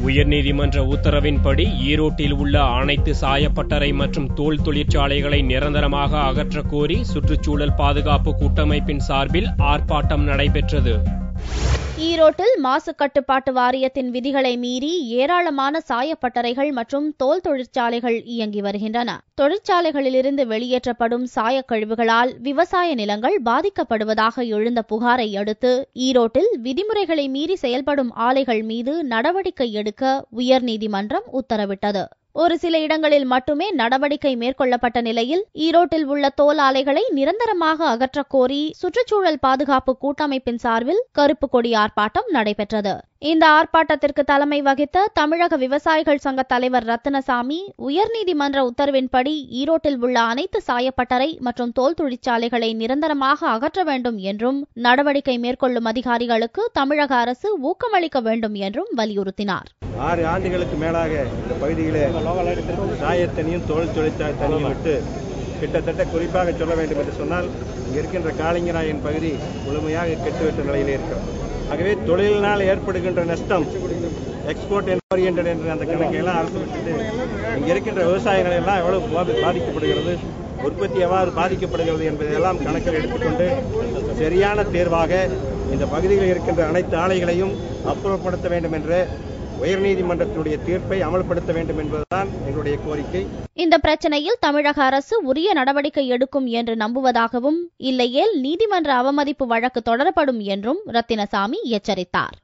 உயர்நீதிமன்ற உத்தரவின்படி ஈரோட்டில் உள்ள அனைத்து சாயப்பட்டறை மற்றும் தோல் தொழிற்சாலைகளை நிரந்தரமாக அகற்றக் கோரி சுற்றுச்சூழல் பாதுகாப்பு கூட்டமைப்பின் சார்பில் ஆர்ப்பாட்டம் நடைபெற்றது ஈரோட்டில் மாசு கட்டுப்பாட்டு வாரியத்தின் விதிகளை மீறி ஏராளமான சாயப்பட்டறைகள் மற்றும் தோல் தொழிற்சாலைகள் இயங்கி வருகின்றன தொழிற்சாலைகளிலிருந்து வெளியேற்றப்படும் சாயக் கழிவுகளால் விவசாய நிலங்கள் பாதிக்கப்படுவதாக எழுந்த புகாரை அடுத்து ஈரோட்டில் விதிமுறைகளை மீறி செயல்படும் ஆலைகள் மீது நடவடிக்கை எடுக்க உயர்நீதிமன்றம் உத்தரவிட்டது ஒரு சில இடங்களில் மட்டுமே நடவடிக்கை மேற்கொள்ளப்பட்ட நிலையில் ஈரோட்டில் உள்ள தோல் ஆலைகளை நிரந்தரமாக அகற்றக் கோரி சுற்றுச்சூழல் பாதுகாப்பு கூட்டமைப்பின் சார்பில் கருப்பு கொடி ஆர்ப்பாட்டம் நடைபெற்றது இந்த ஆர்ப்பாட்டத்திற்கு தலைமை வகித்த தமிழக விவசாயிகள் சங்க தலைவர் ரத்தினசாமி உயர்நீதிமன்ற உத்தரவின்படி ஈரோட்டில் உள்ள அனைத்து சாயப்பட்டறை மற்றும் தோல் தொழிற்சாலைகளை நிரந்தரமாக அகற்ற வேண்டும் என்றும் நடவடிக்கை மேற்கொள்ளும் அதிகாரிகளுக்கு தமிழக அரசு ஊக்கமளிக்க வேண்டும் என்றும் வலியுறுத்தினார் ஆறு ஆண்டுகளுக்கு மேலாக இந்த பகுதியிலே சாயத்தனியும் தோல் தொழிற்சாலை தனியும் விட்டு கிட்டத்தட்ட குறிப்பாக சொல்ல வேண்டும் என்று சொன்னால் இங்கே இருக்கின்ற காளிங்கராயன் பகுதி முழுமையாக கெட்டுவிட்ட நிலையிலே இருக்கிறது ஆகவே தொழிலினால் ஏற்படுகின்ற நஷ்டம் எக்ஸ்போர்ட் ஓரியன்ட் என்ற அந்த கணக்கை எல்லாம் அரசு விட்டுட்டு இங்கே இருக்கின்ற விவசாயிகள் எல்லாம் எவ்வளவு பாதி- பாதிக்கப்படுகிறது உற்பத்தி எவ்வாறு பாதிக்கப்படுகிறது என்பதையெல்லாம் கணக்கில் எடுத்துக்கொண்டு சரியான தேர்வாக இந்த பகுதியில் இருக்கின்ற அனைத்து ஆலைகளையும் அப்புறப்படுத்த வேண்டும் என்ற உயர்நீதிமன்றத்தினுடைய தீர்ப்பை அமல்படுத்த வேண்டும் என்பதுதான் எங்களுடைய கோரிக்கை இந்த பிரச்சனையில் தமிழக அரசு உரிய நடவடிக்கை எடுக்கும் என்று நம்புவதாகவும் இல்லையேல் நீதிமன்ற அவமதிப்பு வழக்கு தொடரப்படும் என்றும் ரத்தினசாமி எச்சரித்தார்